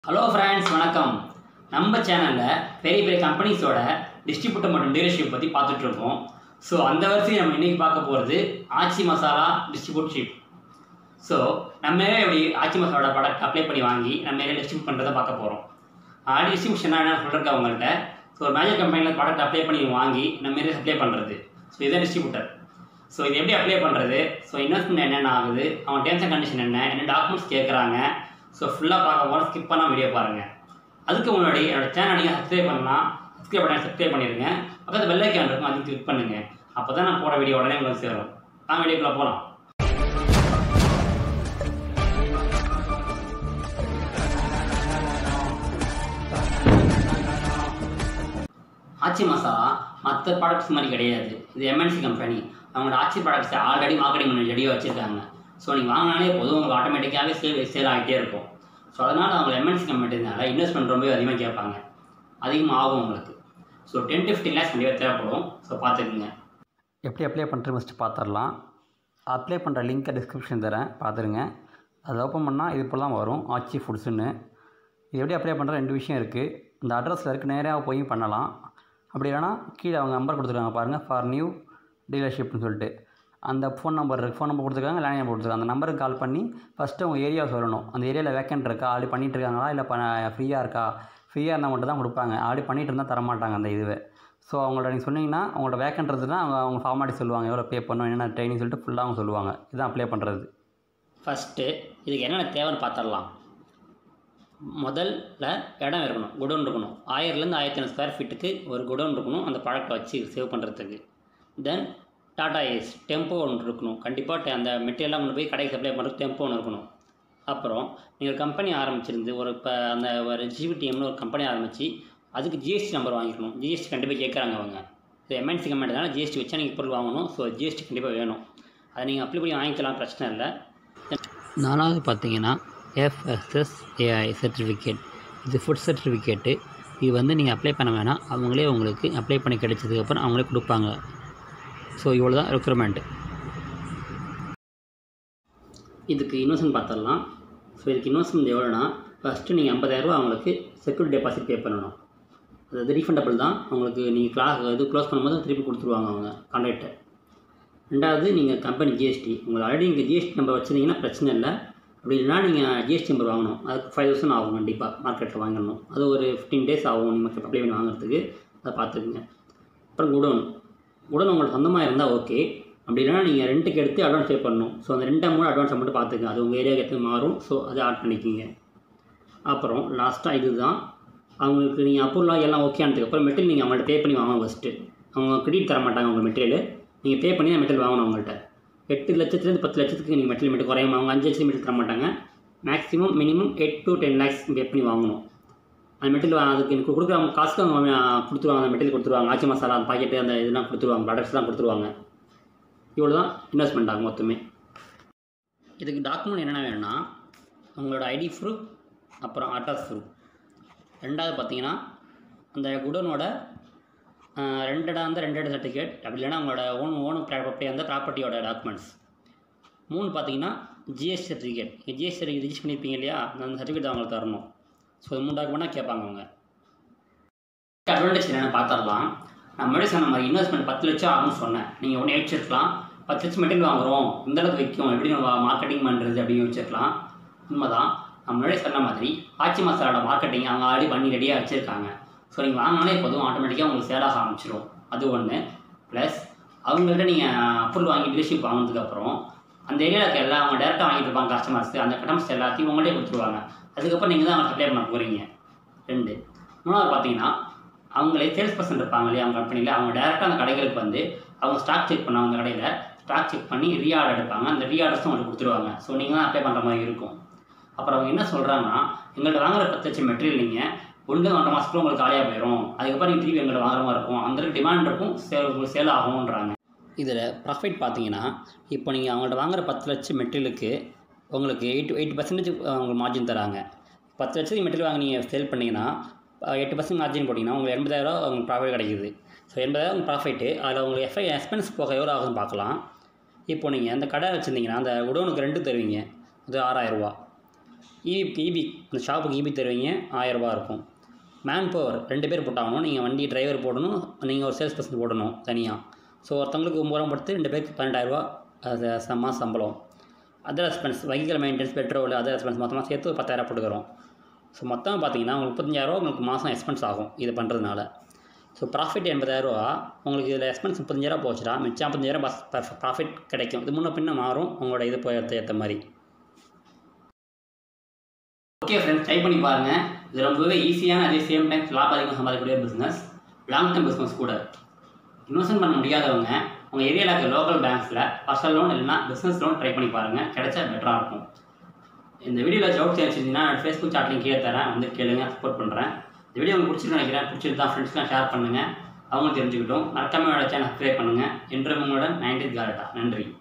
hello friends வணக்கம் நம்ம சேனலில் பெரிய பெரிய கம்பெனிஸோட டிஸ்ட்ரிபியூட்டர் மற்றும் டீலர்ஷிப் பற்றி பார்த்துட்டு இருக்கோம் ஸோ அந்த வரிசையில் நம்ம இன்றைக்கி பார்க்க போகிறது ஆச்சி மசாலா டிஸ்ட்ரிபியூட்ஷிப் ஸோ நம்ம எப்படி ஆச்சி மசாலோட ப்ராடக்ட் அப்ளை பண்ணி வாங்கி நம்ம என்ன டிஸ்ட்ரிபியூட் பண்ணுறதை பார்க்க போகிறோம் ஆடி டிஸ்ட்ரிபியூஷன் என்ன சொல்லிருக்கேன் அவங்கள்ட்ட ஸோ ஒரு மேஜர் கம்பெனியில் ப்ராடக்ட் அப்ளை பண்ணி வாங்கி நம்ம மாரி அப்ளை பண்ணுறது ஸோ இதுதான் டிஸ்ட்ரிபியூட்டர் ஸோ இது எப்படி அப்ளை பண்ணுறது ஸோ இன்வெஸ்ட்மெண்ட் என்னென்ன ஆகுது அவங்க டேர்ம்ஸ் அண்ட் கண்டிஷன் என்ன என்ன டாக்குமெண்ட்ஸ் கேட்குறாங்க ஸோ ஃபுல்லாக பார்க்க போனால் ஸ்கிப் பண்ணால் வீடியோ பாருங்கள் அதுக்கு முன்னாடி என்னோட சேனல் நீங்கள் சப்ஸ்கிரைப் பண்ணலாம் சப்ஸ்கிரைப் பண்ண சப்ஸ்கிரைப் பண்ணிடுங்க பக்கத்து பெல் ஐக்கான் இருக்கும் அதையும் கிளிக் பண்ணுங்கள் அப்போ தான் நான் போகிற வீடியோ உடனே உங்களுக்கு சேரும் நான் வீடியோக்குள்ளே போகலாம் ஆச்சி மசாலா மற்ற ப்ராடக்ட்ஸ் மாதிரி கிடையாது இது எம்என்சி கம்பெனி அவங்களோட ஆச்சி ப்ராடக்ட்ஸை ஆல்ரெடி மார்க்கெட்டிங் பண்ணி ரெடியாக வச்சுருக்காங்க ஸோ நீங்கள் வாங்கினாலே போதும் உங்களுக்கு ஆட்டோமேட்டிக்காகவே சேல் சேல் ஆகிட்டே இருக்கும் ஸோ அதனால் அவங்க எம்என்சி கம்பெனினால இன்வெஸ்ட்மெண்ட் ரொம்ப அதிகமாக கேட்பாங்க அதிகமாக ஆகும் உங்களுக்கு so ten to fifteen lakhs கண்டிப்பாக தேவைப்படும் ஸோ பார்த்துக்குங்க எப்படி அப்ளை பண்ணுறது ஃபஸ்ட்டு பார்த்துடலாம் அப்ளை பண்ணுற லிங்க்கை டிஸ்கிரிப்ஷன் தரேன் பார்த்துருங்க அதை ஓப்பன் பண்ணால் இது போல் தான் வரும் ஆச்சி ஃபுட்ஸுன்னு இது எப்படி அப்ளை பண்ணுற ரெண்டு விஷயம் இருக்குது இந்த அட்ரஸில் இருக்குது நேராக போய் பண்ணலாம் அப்படி இல்லைனா கீழே அவங்க நம்பர் கொடுத்துருக்காங்க பாருங்கள் ஃபார் நியூ டீலர்ஷிப்னு சொல்லிட்டு அந்த ஃபோன் நம்பர் இருக்குது ஃபோன் நம்பர் கொடுத்துருக்காங்க லேண்ட் நம்பர் கொடுத்துருக்காங்க அந்த நம்பருக்கு கால் பண்ணி ஃபஸ்ட்டு உங்கள் ஏரியா சொல்லணும் அந்த ஏரியாவில் வேக்கண்ட் இருக்கா ஆல்ரெடி பண்ணிட்டு இருக்காங்களா இல்லை ப ஃப்ரீயாக இருக்கா ஃப்ரீயாக இருந்தால் மட்டும் தான் கொடுப்பாங்க ஆல்ரெடி பண்ணிட்டு இருந்தால் தரமாட்டாங்க அந்த இதுவை ஸோ அவங்கள்ட்ட நீங்கள் சொன்னீங்கன்னா அவங்கள்ட்ட வேக்கண்ட் இருந்ததுன்னா அவங்க அவங்க ஃபார்மாலிட்டி சொல்லுவாங்க எவ்வளோ பே பண்ணணும் என்னென்ன ட்ரைனிங் சொல்லிட்டு ஃபுல்லாக அவங்க சொல்லுவாங்க இதுதான் அப்ளை பண்ணுறது ஃபஸ்ட்டு இதுக்கு என்னென்ன தேவைன்னு பார்த்துடலாம் முதல்ல இடம் இருக்கணும் குடோன் இருக்கணும் ஆயிரத்துலேருந்து ஆயிரத்தி ஐநூறு ஸ்கொயர் ஃபீட்டுக்கு ஒரு குடோன் இருக்கணும் அந்த ப்ராடக்ட்டை வச்சு சேவ் பண்ணுறதுக்கு தென் டாடா ஏஸ் டெம்போ ஒன்று இருக்கணும் கண்டிப்பாக அந்த மெட்டீரியலாக கொண்டு போய் கடைக்கு சப்ளை பண்ணுறதுக்கு டெம்போ ஒன்று இருக்கணும் அப்புறம் நீங்கள் கம்பெனி ஆரம்பிச்சிருந்து ஒரு இப்போ அந்த ஒரு ஜிவிடிஎம்னு ஒரு கம்பெனி ஆரம்பித்து அதுக்கு ஜிஎஸ்டி நம்பர் வாங்கிக்கணும் ஜிஎஸ்டி கண்டிப்பாக கேட்குறாங்க அவங்க இது எம்என்சி கம்பெனினால ஜிஎஸ்டி வச்சா நீங்கள் பொருள் வாங்கணும் ஸோ ஜிஎஸ்டி கண்டிப்பாக வேணும் அதை நீங்கள் அப்ளை பண்ணி வாங்கிக்கலாம் பிரச்சனை இல்லை நாலாவது பார்த்தீங்கன்னா எஃப்எஸ்எஸ்ஏஐ சர்டிஃபிகேட் இது ஃபுட் சர்டிஃபிகேட்டு இது வந்து நீங்கள் அப்ளை பண்ண வேணாம் அவங்களே உங்களுக்கு அப்ளை பண்ணி கிடைச்சதுக்கப்புறம் அவங்களே கொடுப்பாங்க ஸோ இவ்வளோ தான் ரெக்குயர்மெண்ட்டு இதுக்கு இன்வெஸ்ட்மெண்ட் பார்த்துடலாம் ஸோ இதுக்கு இன்வெஸ்ட்மெண்ட் எவ்வளோனா ஃபஸ்ட்டு நீங்கள் ஐம்பதாயிரரூபா அவங்களுக்கு செக்யூரிட்டி டெபாசிட் பே பண்ணணும் அது ரீஃபண்டபிள் தான் அவங்களுக்கு நீங்கள் கிளாஸ் இது க்ளோஸ் பண்ணும்போது திருப்பி கொடுத்துருவாங்க அவங்க கான்ட்ராக்டை ரெண்டாவது நீங்கள் கம்பெனி ஜிஎஸ்டி உங்களுக்கு ஆல்ரெடி இங்கே ஜிஎஸ்டி நம்பர் வச்சுருந்தீங்கன்னா பிரச்சனை இல்லை அப்படி இல்லைனா நீங்கள் ஜிஎஸ்டி நம்பர் வாங்கணும் அதுக்கு ஃபைவ் தௌசண்ட் ஆகும் கண்டிப்பாக மார்க்கெட்டில் வாங்கணும் அது ஒரு ஃபிஃப்டீன் டேஸ் ஆகும் நீங்கள் அப்ளை பண்ணி வாங்குறதுக்கு அதை பார்த்துக்குங்க அப்புறம் குடோன் குடோன் உங்களுக்கு சொந்தமாக இருந்தால் ஓகே அப்படி இல்லைனா நீங்கள் ரெண்ட்டுக்கு எடுத்து அட்வான்ஸ் பே பண்ணணும் ஸோ அந்த ரெண்டு அமௌண்ட் அட்வான்ஸ் மட்டும் பார்த்துக்கங்க அது உங்கள் ஏரியாவுக்கு எடுத்து மாறும் ஸோ அதை ஆட் பண்ணிக்கிங்க அப்புறம் லாஸ்ட்டாக இது தான் அவங்களுக்கு நீங்கள் அப்ரூவலாக எல்லாம் ஓகே ஆனதுக்கப்புறம் மெட்டீரியல் நீங்கள் அவங்கள்ட்ட பே பண்ணி வாங்கணும் ஃபஸ்ட்டு அவங்க கிரெடிட் தர மாட்டாங்க உங்கள் மெட்டீரியல் நீங்கள் பே பண்ணி தான் மெட்டீரியல் வாங்கணும் அவங்கள்ட்ட எட்டு லட்சத்துலேருந்து பத்து லட்சத்துக்கு நீங்கள் மெட்டீரியல் மட்டும் குறையாம அவங்க அஞ்சு லட்சம் மெட்டீரியல் தர மாட்டாங்க maximum minimum eight to ten lakhs pay பண்ணி வாங்கணும் அந்த மெட்டீரியல் அதுக்கு எனக்கு கொடுக்குற அவங்க காசுக்கு அவங்க கொடுத்துருவாங்க அந்த மெட்டீரியல் கொடுத்துருவாங்க ஆச்சி மசாலா அந்த பாக்கெட்டு அந்த இதெல்லாம் கொடுத்துருவாங்க ப்ராடக்ட்ஸ்லாம் கொடுத்துருவாங்க இவ்வளோ தான் இன்வெஸ்ட்மெண்ட் ஆகும் மொத்தமே இதுக்கு டாக்குமெண்ட் என்னென்ன வேணும்னா உங்களோட ஐடி ப்ரூஃப் அப்புறம் அட்ரஸ் ப்ரூஃப் ரெண்டாவது பார்த்தீங்கன்னா அந்த குடோனோட ரெண்டு இடம் வந்து ரெண்டு இடம் சர்டிஃபிகேட் அப்படி இல்லைன்னா உங்களோட ஓன் ஓன் ப்ராப்பர்ட்டி அந்த ப்ராப்பர்ட்டியோட டாக்குமெண்ட்ஸ் மூணு பார்த்தீங்கன்னா ஜிஎஸ்டி சர்டிஃபிகேட் நீங்கள் ஜிஎஸ்டி ரிஜிஸ்டர் பண்ணியிருப்பீங்க இல்லையா அந்த சர்டிஃபிகேட் அவங்களுக்கு தரணும் ஸோ இது மூணு டாக்குமெண்ட்டாக கேட்பாங்க அவங்க அட்வான்டேஜ் என்னென்னு பார்த்துடலாம் நான் முன்னாடி சொன்ன மாதிரி இன்வெஸ்ட்மெண்ட் பத்து லட்சம் ஆகும்னு சொன்னேன் நீங்கள் ஒன்று யோசிச்சிருக்கலாம் பத்து லட்சம் மெட்டீரியல் வாங்குறோம் இந்த அளவுக்கு விற்கும் எப்படி நம்ம மார்க்கெட்டிங் பண்ணுறது அப்படின்னு யோசிச்சிருக்கலாம் உண்மைதான் நான் முன்னாடி சொன்ன மாதிரி ஆச்சி மசாலோட மார்க்கெட்டிங் அவங்க ஆல்ரெடி பண்ணி ரெடியாக வச்சுருக்காங்க ஸோ நீங்கள் வாங்கினாலே போதும் ஆட்டோமேட்டிக்காக உங்களுக்கு சேலாக ஆரம்பிச்சிடும் அது ஒன்று ப்ளஸ் அவங்கள்ட்ட நீங்கள் பொருள் வாங்கி டீலர்ஷிப் வாங்கினதுக்கப்புறம் அந்த ஏரியாவில் இருக்க எல்லாம் அவங்க டேரெக்டாக வாங்கிட்டு இருப்பாங்க கஸ்டமர்ஸ் அந்த கஸ்டமர்ஸ் எல்லாத்தையும் உங்கள்கிட்டே கொடுத்துருவாங்க அதுக்கப்புறம் நீங்கள் தான் அவங்க சப்ளை பண்ண போகிறீங்க ரெண்டு மூணாவது பார்த்தீங்கன்னா அவங்களே சேல்ஸ் பர்சன் இருப்பாங்க இல்லையா அவங்க கம்பெனியில் அவங்க டேரெக்டாக அந்த கடைகளுக்கு வந்து அவங்க ஸ்டாக் செக் பண்ணாங்க அந்த கடையில் ஸ்டாக் செக் பண்ணி ரீஆர்டர் எடுப்பாங்க அந்த ரீஆர்டர்ஸும் உங்களுக்கு கொடுத்துருவாங்க ஸோ நீங்கள் தான் அப்ளை பண்ணுற மாதிரி இருக்கும் அப்புறம் அவங்க என்ன சொல்கிறாங்கன்னா எங்கள்கிட்ட வாங்குற பத்து லட்சம் மெட்டீரியல் நீங்கள் ஒன்று ஒன்றரை மாதத்துக்குள்ள உங்களுக்கு காலியாக போயிடும் அதுக்கப்புறம் நீங்கள் திருப்பி எங்கள்கிட்ட வாங்குற மாதிரி இருக்கும் அந்த டிமாண்ட் இருக்கும் சேல் உங்களுக்கு சேல் ஆகும்ன்றாங்க இதில் ப்ராஃபிட் பார்த்தீங்கன்னா இப்போ நீங்கள் அவங்கள்ட்ட வாங்குற பத்து லட்சம் மெட்டீரியலுக்கு உங்களுக்கு எயிட் எயிட் பர்சன்டேஜ் உங்களுக்கு மார்ஜின் தராங்க பத்து லட்சத்துக்கு மெட்டீரியல் வாங்கி நீங்கள் சேல் பண்ணிங்கன்னா எட்டு பர்சன்ட் மார்ஜின் போட்டிங்கன்னா உங்களுக்கு எண்பதாயிரரூவா உங்களுக்கு ப்ராஃபிட் கிடைக்குது ஸோ எண்பதாயிரம் உங்களுக்கு ப்ராஃபிட்டு அதில் உங்களுக்கு எஃப்ஐ எக்ஸ்பென்ஸ் போக எவ்வளோ ஆகுதுன்னு பார்க்கலாம் இப்போ நீங்கள் அந்த கடை வச்சுருந்தீங்கன்னா அந்த உடவுனுக்கு ரெண்டு தருவீங்க அது ஆறாயிரரூவா இபி இபி இந்த ஷாப்புக்கு இபி தருவீங்க ஆயரரூபா இருக்கும் மேன் பவர் ரெண்டு பேர் போட்டாகணும் நீங்கள் வண்டி டிரைவர் போடணும் நீங்கள் ஒரு சேல்ஸ் பர்சன் போடணும் தனியாக ஸோ ஒருத்தவங்களுக்கு ஒம்பது ரூபா படுத்து ரெண்டு பேருக்கு பன்னெண்டாயிரரூபா அது சம்மா சம்பளம் other expense vehicle maintenance petrol other expense மொத்தமாக சேர்த்து ஒரு பத்தாயிரம் போட்டுக்கிறோம் ஸோ மொத்தம் பார்த்தீங்கன்னா உங்களுக்கு முப்பத்தஞ்சாயிரரூவா உங்களுக்கு மாதம் எக்ஸ்பென்ஸ் ஆகும் இது பண்ணுறதுனால ஸோ ப்ராஃபிட் எண்பதாயிரரூவா உங்களுக்கு இதில் எக்ஸ்பென்ஸ் முப்பத்தஞ்சாயிரம் போச்சுன்னா மிச்சம் ஐம்பத்தஞ்சாயிரம் பஸ் ப்ராஃபிட் கிடைக்கும் இது முன்ன பின்ன மாறும் உங்களோட இது போய் ஏற்ற மாதிரி ஓகே ஃப்ரெண்ட்ஸ் ட்ரை பண்ணி பாருங்கள் இது ரொம்பவே ஈஸியான அதே சேம் டைம் லாபம் அதிகமாக சம்பாதிக்கக்கூடிய பிஸ்னஸ் லாங் டர்ம் பிஸ்னஸ் கூட இன்வெஸ்ட்மெண்ட் பண்ண முடியாதவங்க உங்கள் ஏரியாவில் இருக்க லோக்கல் பேங்க்ஸில் பர்சனல் லோன் இல்லைனா பிஸ்னஸ் லோன் ட்ரை பண்ணி பாருங்கள் கிடைச்சா பெட்டராக இருக்கும் இந்த வீடியோவில் டவுட் தெரிஞ்சிருந்தீங்கன்னா ஃபேஸ்புக் சாட்லையும் கீழே தரேன் வந்து கேளுங்க சப்போர்ட் பண்ணுறேன் இந்த வீடியோ உங்களுக்கு பிடிச்சிருக்கு நினைக்கிறேன் பிடிச்சிருந்தா ஃப்ரெண்ட்ஸ்லாம் ஷேர் பண்ணுங்கள் அவங்க தெரிஞ்சுக்கிட்டும் மறக்காம என்னோட சேனல் சப்ஸ்கிரைப் பண்ணுங்கள் என்று உங்களோட நைன்டி காலட்டா நன்றி